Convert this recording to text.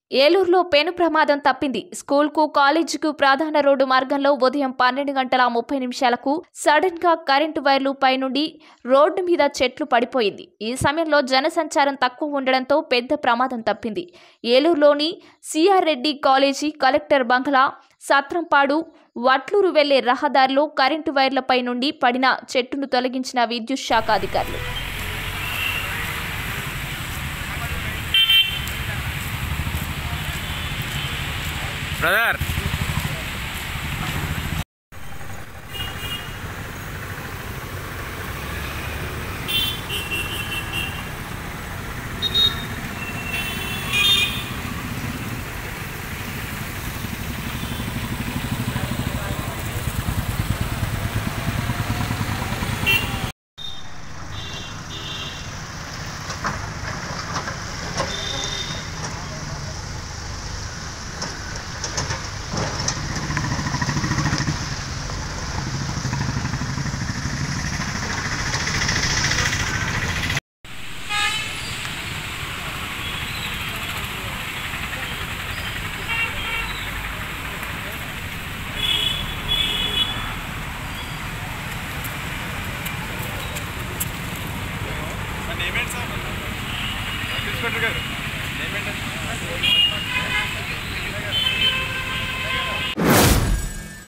ఏలూరులో పెను ప్రమాదం తప్పింది స్కూల్కు కాలేజీకు ప్రధాన రోడ్డు మార్గంలో ఉదయం పన్నెండు గంటల ముప్పై నిమిషాలకు సడన్ గా కరెంటు వైర్లు పైనుండి రోడ్డు మీద చెట్లు పడిపోయింది ఈ సమయంలో జనసంచారం తక్కువ ఉండడంతో పెద్ద ప్రమాదం తప్పింది ఏలూరులోని సిఆర్ రెడ్డి కాలేజీ కలెక్టర్ బంగ్లా సత్రంపాడు వట్లూరు వెళ్లే రహదారిలో కరెంటు వైర్లపై నుండి పడిన చెట్టును తొలగించిన విద్యుత్ శాఖ అధికారులు బ్రదర్ నేమేంటి సార్ ఇన్స్పెక్టర్ గారు నేమేంటి